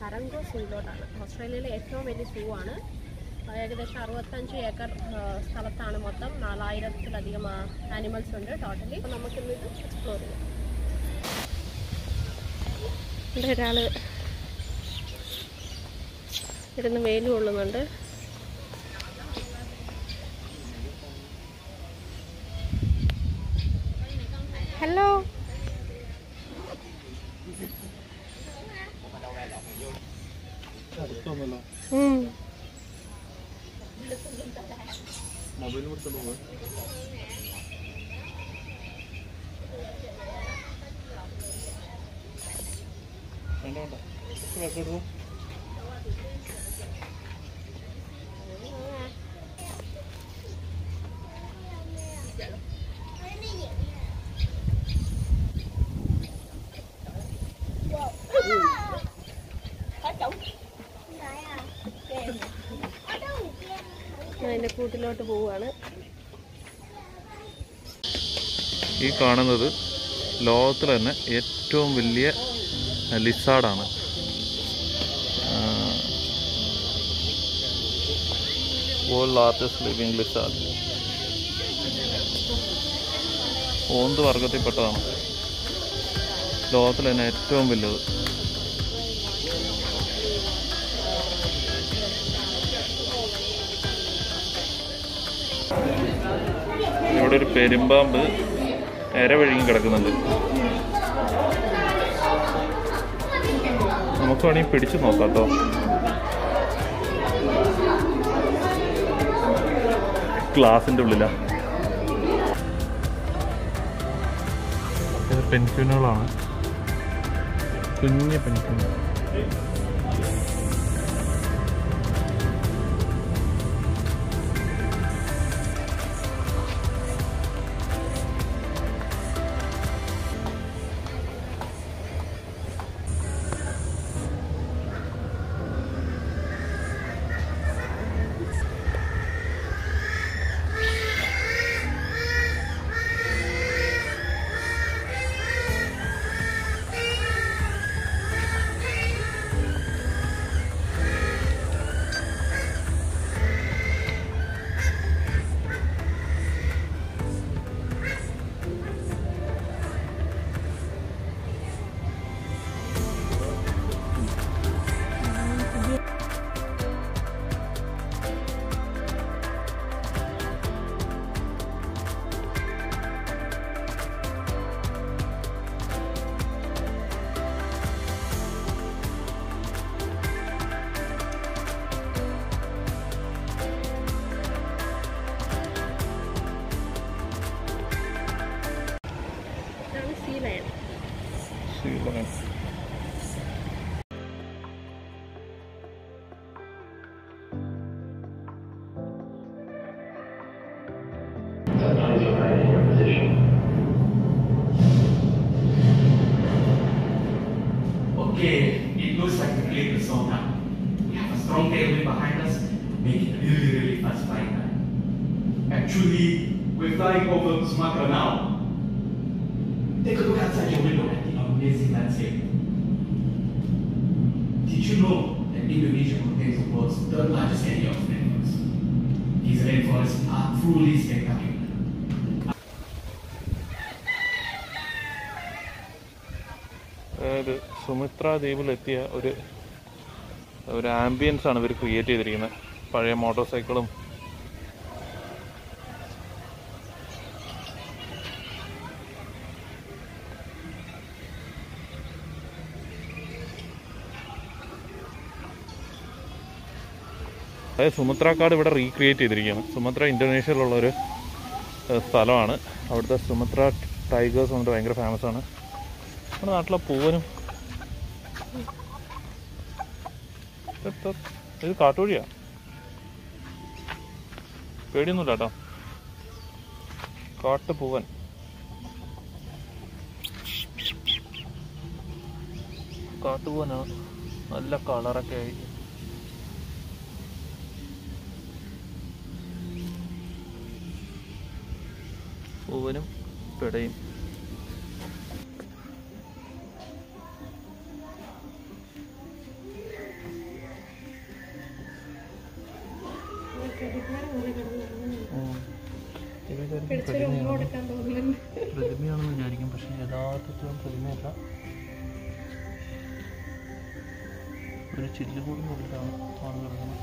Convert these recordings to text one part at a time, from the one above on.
ഹറങ്കോ സൂയിലോട്ടാണ് ഓസ്ട്രേലിയയിലെ ഏറ്റവും വലിയ സൂ ആണ് ആ, ഏകദേശം അറുപത്തഞ്ച് ഏക്കർ ആ, സ്ഥലത്താണ് മൊത്തം നാലായിരത്തിലധികം ആനിമൽസ് ഉണ്ട് ടോട്ടലി അപ്പോൾ നമുക്കിന്ന് ഇത് എക്സ്പ്ലോർ ചെയ്യാം ഇവിടെ ഒരാൾ ഇരുന്ന് വെയിൽ കൊള്ളുന്നുണ്ട് ഹലോ ഉം. മൊബൈൽ കൊടുത്തോണ്ട് പോവാ വേണ്ട വേണ്ട കുറച്ച് വെള്ളം എടുത്തോ. അതിൻ്റെ കൂട്ടിലോട്ട് പോവുകയാണ് ഈ കാണുന്നത് ലോകത്തിൽ തന്നെ ഏറ്റവും വലിയ ലിസാർഡാണ് വേൾഡ് ലാർജസ്റ്റ് ലിവിങ് ലിസാർഡ് ഓന്ത് വർഗത്തിൽപ്പെട്ടതാണ് ലോകത്തിൽ തന്നെ ഏറ്റവും വലുത് ഇവിടെ ഒരു പെരുമ്പാമ്പ് എരവഴുകി കിടക്കുന്നുണ്ട് നമുക്ക് വേണമെങ്കിൽ പിടിച്ചു നോക്കാം കേട്ടോ ഗ്ലാസിന്റെ ഉള്ളിലാ ഇത് പെൻക്യൂനുകളാണ് കുഞ്ഞ് പെൻക്യൂൺ ഇതാണ് sea lion Okay, it looks like the clip is sold out. We have a strong tailwind behind us, making it really, really fast flight. Actually, we're flying over Sumatra now. Take a look outside your window at the amazing landscape. Did you know that Indonesia contains the world's third largest area of rainforests? These rainforests are truly spectacular. അതായത് സുമിത്ര ദ്വീപിലെത്തിയ ഒരു ഒരു ambience ആണ് ഇവർ create ചെയ്തിരിക്കുന്നത് പഴയ motor സൈക്കിളും അതായത് സുമത്രക്കാട് ഇവിടെ റീക്രിയേറ്റ് ചെയ്തിരിക്കുകയാണ് സുമത്ര ഇന്തോനേഷ്യയിലുള്ള ഒരു ഏഹ്, സ്ഥലമാണ് അവിടുത്തെ സുമത്ര ടൈഗേഴ്സ് വന്നിട്ട് ഭയങ്കര ഫേമസ് ആണ് നമ്മുടെ നാട്ടിലെ പൂവനും ഇത് ഇത് കാട്ടുവഴിയാ പേടിയൊന്നുമില്ല കേട്ടോ കാട്ടുപൂവൻ കാട്ടുപൂവനാണ് നല്ല കളറൊക്കെ ആയി പൂവനും പിടയും അങ്ങനെ കിടന്നു ഉം. ഇവയ്ക്കായിരിക്കും പിടിച്ചൊരു ഉമ്മ പ്രതിമയാണ്. കൊടുക്കാൻ തോന്നുന്നുണ്ട് പ്രതിമയാണെന്ന് വിചാരിക്കും പക്ഷേ യഥാർത്ഥത്തിലും പ്രതിമയല്ല ഒരു ചില്ലുകൂടിനുള്ളിലാണ് ആണ് കിടക്കുന്നത്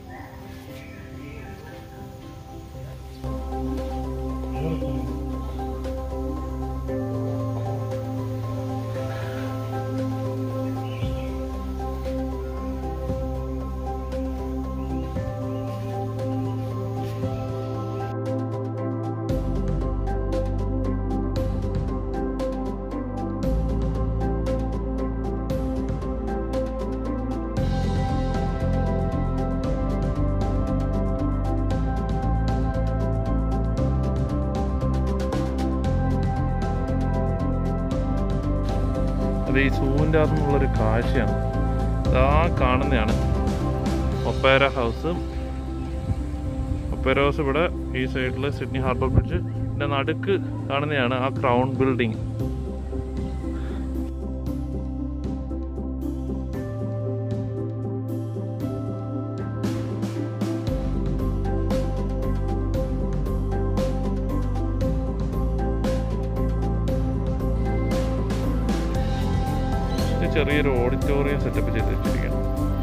അത് ഈ സൂവിൻ്റെ അകത്തുനിന്നുള്ളൊരു കാഴ്ചയാണ് ആ കാണുന്നതാണ് ഒപ്പേര ഹൗസ് ഒപ്പേര ഹൗസ് ഇവിടെ ഈ സൈഡിൽ സിഡ്നി ഹാർബർ ബ്രിഡ്ജ് ഇതിൻ്റെ നടുക്ക് കാണുന്നതാണ് ആ ക്രൗൺ ബിൽഡിംഗ് ഇത് ചെറിയൊരു ഓഡിറ്റോറിയം സെറ്റപ്പ് ചെയ്ത് വെച്ചിരിക്കുകയാണ്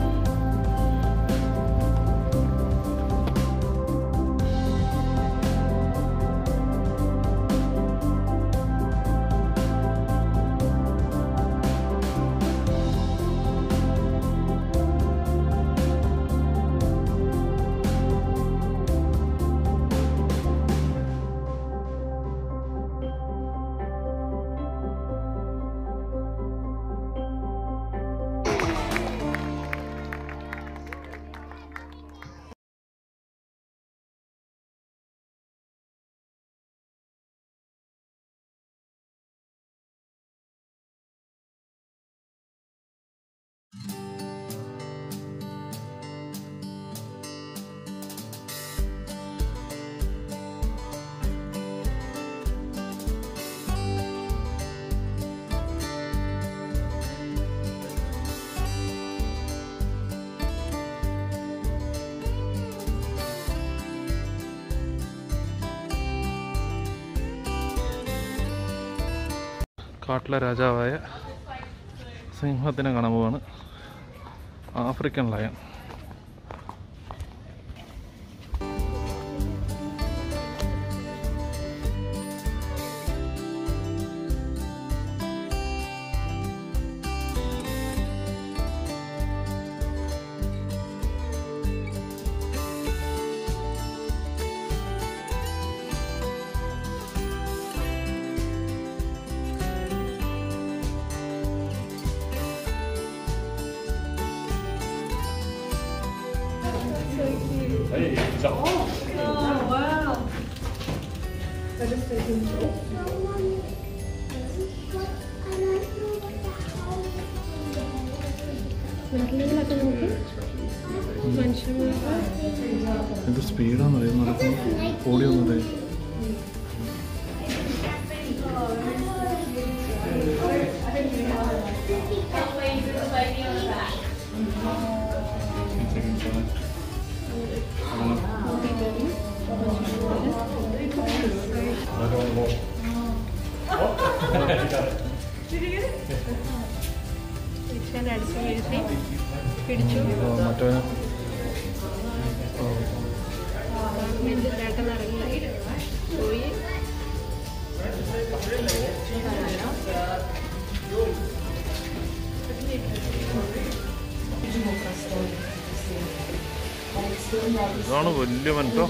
കാട്ടിലെ രാജാവായ സിംഹത്തിനെ കാണാൻ പോവാണ് ആഫ്രിക്കൻ ലയൺ നാട്ടിലൊക്കെ നോക്കി മനുഷ്യന്മാർക്ക് എന്ത് സ്പീഡാന്ന് അറിയാം നടക്കുന്നത് ഓടി വന്നത് റിക്ഷേനെ അടിച്ച് വീഴ്ത്തി പിടിച്ചു മറ്റേ വലിയ ചേട്ടൻ ഇറങ്ങി പോയി ഇതാണ് വലിയ മനസ്സോ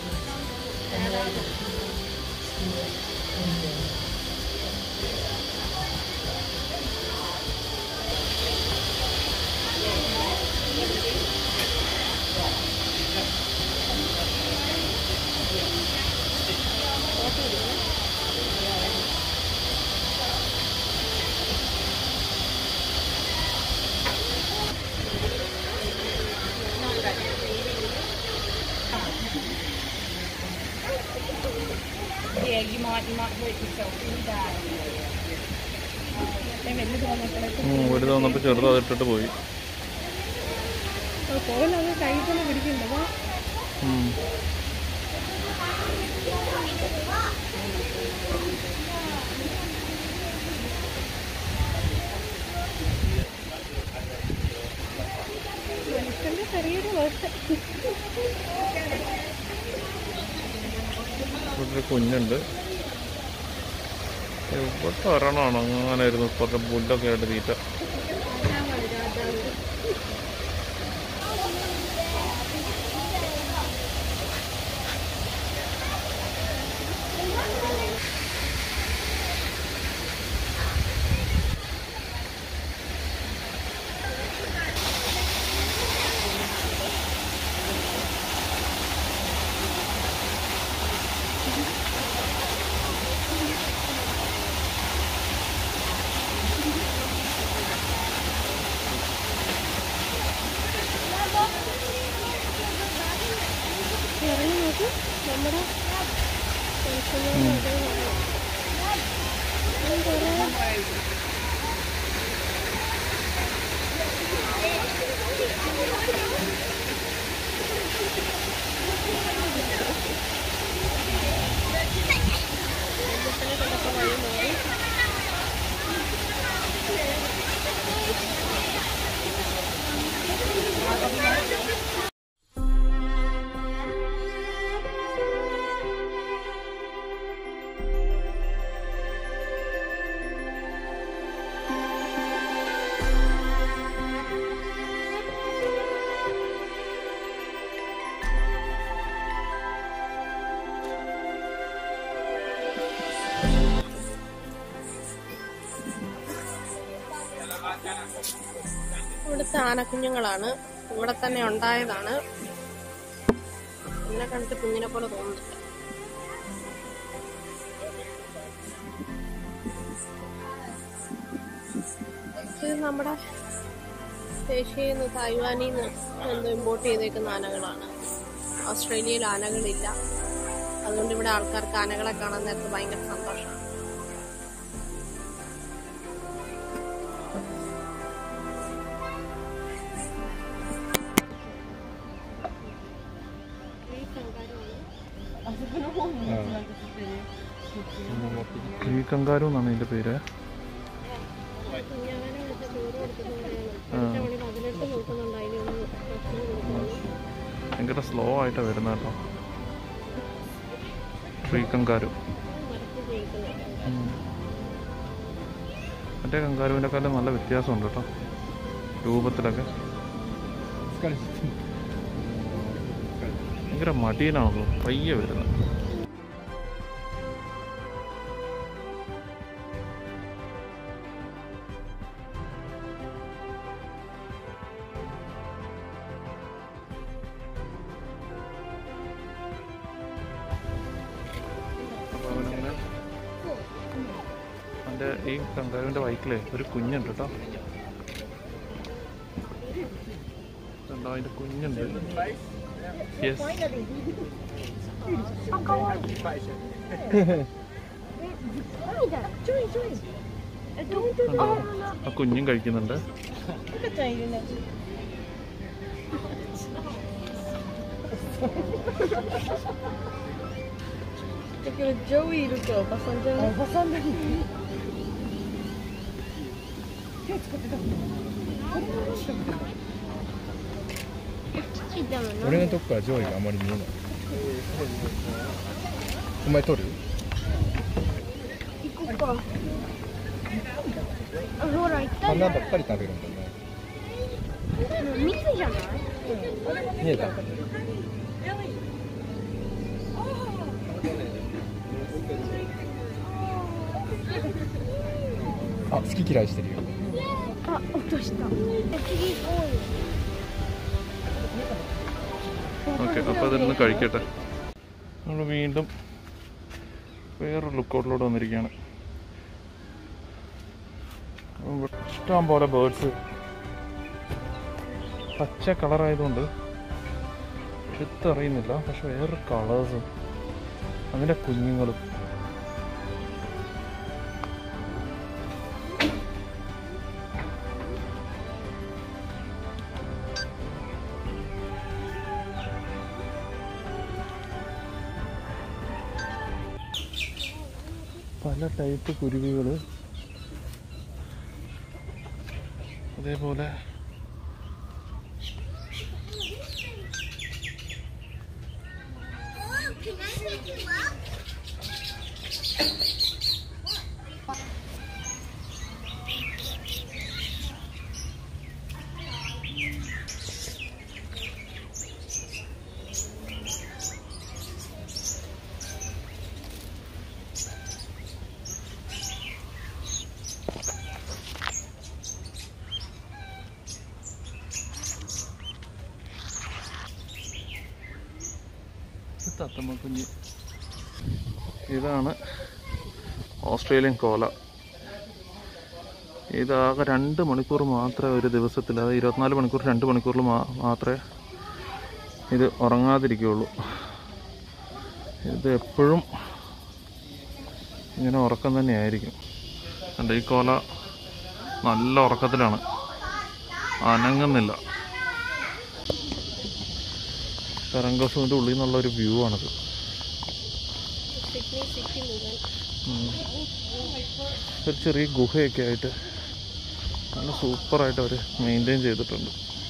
Yeah, you might you might hurt yourself really bad. ഞാൻ വലിയ തോന്നത്തിലേക്ക് ഒരു തോന്നപ്പോൾ ചെറുത് അതിട്ടിട്ട് പോയി പോകില്ല അത് കൈ തന്നെ പിടിക്കണ്ടോ ഉം. മനുഷ്യന്റെ ചെറിയൊരു വേർഷൻ ഇവിടെ ഒരു കുഞ്ഞുണ്ട് ഇവിടെ ഒരെണ്ണമാണ് അങ്ങനെ ഇരുന്നു കുറച്ച് പുല്ലൊക്കെ ആയിട്ട് തീറ്റ രാജാവാണ് രാജാവ് ഇറങ്ങി നോക്ക് നമ്മുടെ മനുഷ്യന്മാരുടെ കുറേ വെള്ളത്തിന് കിടക്ക വഴി മാറി ഇവിടുത്തെ ആനക്കുഞ്ഞുങ്ങളാണ് ഇവിടെ തന്നെ ഉണ്ടായതാണ് എന്നെ കണ്ടിട്ട് കുഞ്ഞിനെ പോലെ തോന്നുന്നില്ല ഇത് നമ്മുടെ ഏഷ്യയിൽ നിന്ന് തായ്വാനിൽ നിന്ന് എന്തോ ഇമ്പോർട്ട് ചെയ്തേക്കുന്ന ആനകളാണ് ഓസ്ട്രേലിയയിൽ ആനകളില്ല അതുകൊണ്ട് ഇവിടെ ആൾക്കാർക്ക് ആനകളെ കാണാൻ നേരത്ത് ഭയങ്കര സന്തോഷമാണ് ഈ കങ്കാരു എന്നാണ് ഇതിൻ്റെ പേര് കുഞ്ഞാവനെ വിളിച്ച് ചോറ് കൊടുക്കുന്നവരെയാണ് അടുത്ത മണി പതിനെട്ട് നോക്കുന്നുണ്ട് അതിനൊന്ന് ഭക്ഷണം കൊടുക്കുന്നു ഭയങ്കര സ്ലോ ആയിട്ടാണ് വരുന്നത് കേട്ടോ ട്രീ കങ്കാരു മരത്തിൽ ജയിക്കുന്നത് മറ്റേ കങ്കാരുവിനെക്കാളും നല്ല വ്യത്യാസമുണ്ട് കേട്ടോ രൂപത്തിലൊക്കെ ഭയങ്കര മടിയനാണല്ലോ പയ്യെ വരുന്നത് അപ്പോൾ അവനങ്ങനെ എൻ്റെ ഈ കങ്കാരുവിൻ്റെ ബൈക്കിലെ ഒരു കുഞ്ഞുണ്ട് കേട്ടോ കണ്ടോ അതിൻ്റെ കുഞ്ഞുണ്ട് യെസ് കണ്ടോ ആ കുഞ്ഞും കഴിക്കുന്നുണ്ട് Joey いるとおばさんじゃないおばさんだ俺のとこから上位があまり見えないお前撮るほら、行った花ばっかり食べるんだね蜜じゃない見えたあ好き嫌いしてるよあ、落とした。次行こうよ。 ഓക്കെ അപ്പോൾ അതിരുന്ന് കഴിക്കട്ടെ നമ്മൾ വീണ്ടും വേറൊരു ലുക്കൗട്ടിലൂടെ വന്നിരിക്കുകയാണ് ഇവിടെ ഇഷ്ടം പോലെ ബേർഡ്സ് പച്ച കളറായതുകൊണ്ട് എടുത്തറിയുന്നില്ല പക്ഷെ വേറൊരു കളേഴ്സും അതിൻ്റെ കുഞ്ഞുങ്ങളും പല ടൈപ്പ് കുരുവികൾ അതേപോലെ തത്തമ്മ കുഞ്ഞ് ഇതാണ് ഓസ്ട്രേലിയൻ കോല ഇതാകെ രണ്ട് മണിക്കൂർ മാത്രമേ ഒരു ദിവസത്തിൽ അതായത് ഇരുപത്തിനാല് മണിക്കൂർ രണ്ട് മണിക്കൂറിൽ മാ മാത്രമേ ഇത് ഉറങ്ങാതിരിക്കുകയുള്ളൂ ഇത് എപ്പോഴും ഇങ്ങനെ ഉറക്കം തന്നെയായിരിക്കും കണ്ട ഈ കോല നല്ല ഉറക്കത്തിലാണ് അനങ്ങുന്നില്ല തരംഗസൂൻ്റെ ഉള്ളിൽ നിന്നുള്ള ഒരു വ്യൂ ആണത് സിഡ്നി സിറ്റി മുഴുവൻ ഉം. ഒരു ചെറിയ ഗുഹയൊക്കെ ആയിട്ട് നല്ല സൂപ്പറായിട്ട് അവർ മെയിൻറ്റെയിൻ ചെയ്തിട്ടുണ്ട്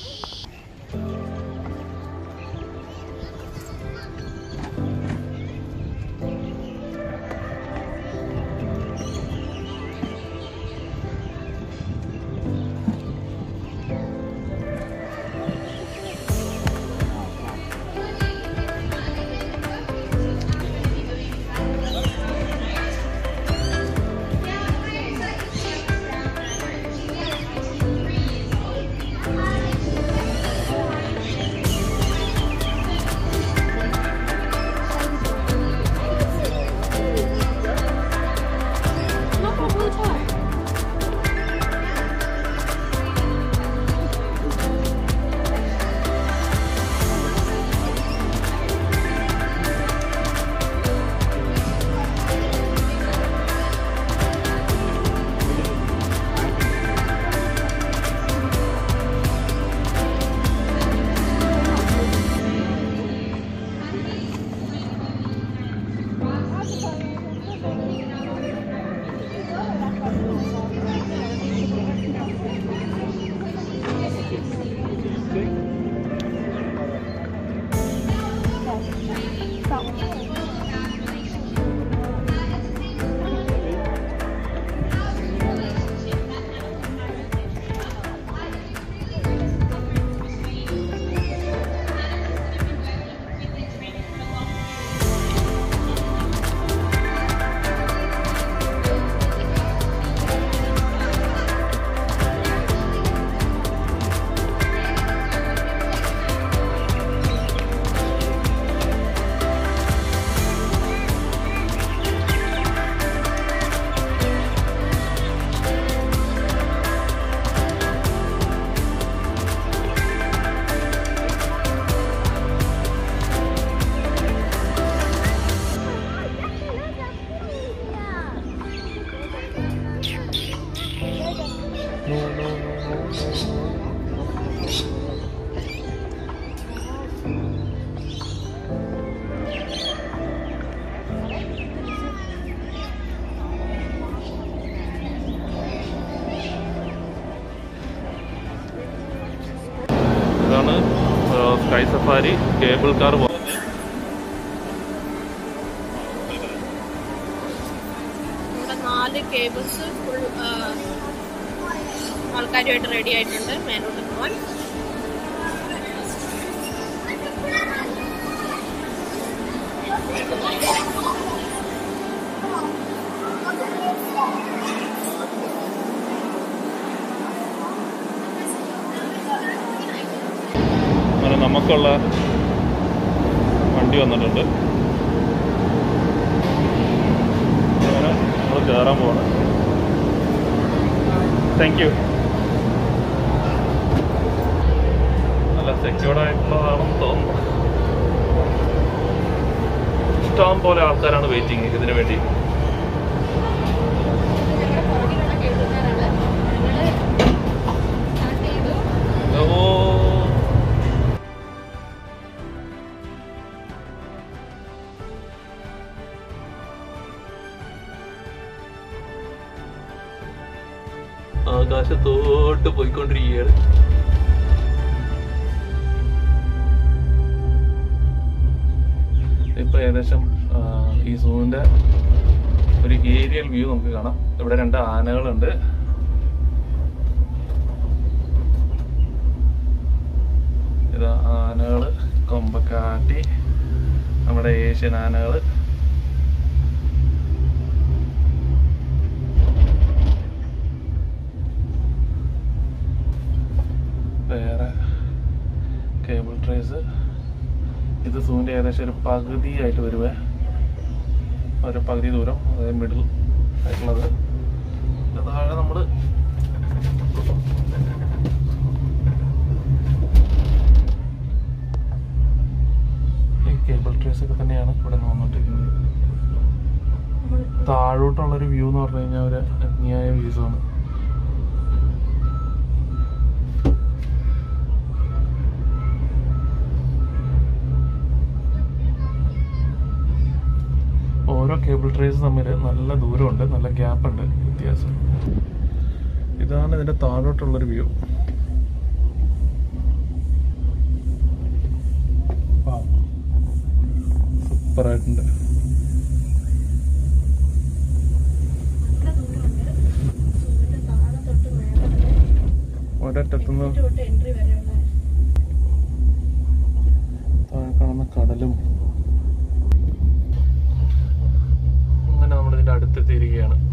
ഇതാണ് സ്കൈ സഫാരി കേബിൾ കാർ പോകുന്നത് ഇവിടെ നാല് കേബിൾസ് ഫുൾ ആൾക്കാരുമായിട്ട് റെഡി ആയിട്ടുണ്ട് മേലോട്ട് പോകാൻ അങ്ങനെ നമുക്കുള്ള വണ്ടി വന്നിട്ടുണ്ട് അങ്ങനെ നമ്മൾ കയറാൻ പോകണം താങ്ക് യു നല്ല സെക്യൂർഡ് ആയിട്ടുള്ളതാണെന്ന് തോന്നുന്നു ഇഷ്ടം പോലെ ആൾക്കാരാണ് വെയിറ്റിംഗ് ഇതിനു വേണ്ടി ഓ ആകാശത്തോട്ട് പോയിക്കൊണ്ടിരിക്കുകയാണ് ഇപ്പൊ ഏകദേശം ആ, ഈ സൂവിന്റെ ഒരു ഏരിയൽ വ്യൂ നമുക്ക് കാണാം ഇവിടെ രണ്ട് ആനകളുണ്ട് ഇത് ആനകള് കൊമ്പക്കാട്ടി നമ്മുടെ ഏഷ്യൻ ആനകള് വേറെ കേബിൾ ട്രേസ് ഇത് സൂവിൻ്റെ ഏകദേശം ഒരു പകുതി ആയിട്ട് വരുവേ ഒരു പകുതി ദൂരം അതായത് മിഡിൽ ആയിട്ടുള്ളത് ഇത് താഴെ നമ്മൾ ഈ കേബിൾ ട്രേസ് ഒക്കെ തന്നെയാണ് ഇവിടെ നിന്ന് വന്നോണ്ടിരിക്കുന്നത് താഴോട്ടുള്ളൊരു വ്യൂ എന്ന് പറഞ്ഞു കഴിഞ്ഞാൽ ഒരു അഗ്നിയായ വ്യൂസ് ആണ് ഓരോ കേബിൾ ട്രേസ് തമ്മിൽ നല്ല ദൂരമുണ്ട് നല്ല ഗ്യാപ്പ് ഉണ്ട് വ്യത്യാസം ഇതാണ് ഇതിന്റെ താഴോട്ടുള്ളൊരു വ്യൂ സൂപ്പർ ആയിട്ടുണ്ട് ഒരറ്റത്തുനിന്ന് എൻട്രി വരെയുള്ള താഴെ കാണുന്ന കടലും അങ്ങനെ നമ്മൾ ഇതിന്റെ അടുത്തെത്തിയിരിക്കുകയാണ്